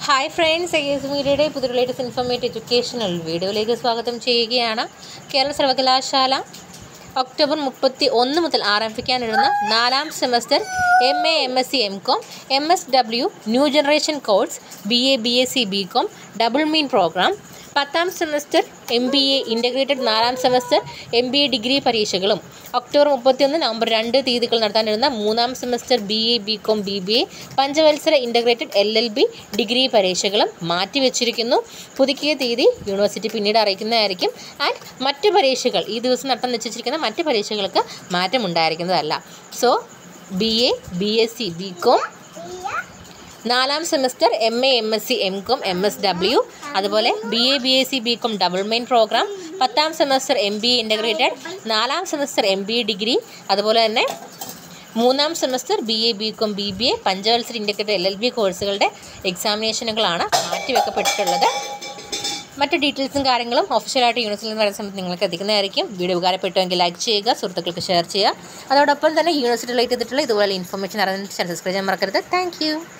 hi friends I S മീഡിയയുടെ പുതിയ latest informative educational വീഡിയോയിലേക്ക് സ്വാഗതം ചെയ്യുകയാണ് കേരള സർവകലാശാല ഒക്ടോബർ മുപ്പത്തി ഒന്ന് മുതൽ ആരംഭിക്കാനിരുന്ന നാലാം semester M A M S C M com M S W new generation course B A B S C B com double main program പത്താം semester M B A integrated നാലാം semester M B A degree പരീക്ഷകളും October മുപ്പത്തിയൊന്ന് November രണ്ട് തീയതികൾ നടത്താനിരുന്ന മൂന്നാം semester B A B com B B A പഞ്ചവത്സര integrated L L B degree പരീക്ഷകളും മാറ്റിവെച്ചിരിക്കുന്നു പുതുക്കിയ തീയതി യൂണിവേഴ്സിറ്റി പിന്നീട് അറിയിക്കുന്നതായിരിക്കും ആൻഡ് മറ്റ് പരീക്ഷകൾ ഈ ദിവസം നടത്താൻ നിശ്ചയിച്ചിരിക്കുന്ന മറ്റ് പരീക്ഷകൾക്ക് മാറ്റമുണ്ടായിരിക്കുന്നതല്ല so B A B S C B com നാലാം semester M A M S C M com M S W അതുപോലെ B A B S C B com double main program പത്താം semester M B A integrated നാലാം semester M B A degree അതുപോലെ തന്നെ മൂന്നാം semester B A B com B B A പഞ്ചവത്സര integrated L L B കോഴ്സുകളുടെ എക്സാമിനേഷനുകളാണ് മാറ്റിവെക്കപ്പെട്ടിട്ടുള്ളത് മറ്റ് ഡീറ്റെയിൽസും കാര്യങ്ങളും ഒഫീഷ്യലായിട്ട് യൂണിവേഴ്സിറ്റിയിൽ നിന്ന് വരുന്ന സമയത്ത് നിങ്ങൾക്ക് എത്തിക്കുന്നതായിരിക്കും വീഡിയോ ഉപകാരപ്പെട്ടുവെങ്കിൽ ലൈക്ക് ചെയ്യുക സുഹൃത്തുക്കൾക്ക് ഷെയർ ചെയ്യുക അതോടൊപ്പം തന്നെ യൂണിവേഴ്സിറ്റി റിലേറ്റ് ചെയ്തിട്ടുള്ള ഇതുപോലെ ഇൻഫർമേഷൻ അറിയാൻ ചാനൽ സബ്സ്ക്രൈബ് ചെയ്യാൻ മറക്കരുത് താങ്ക്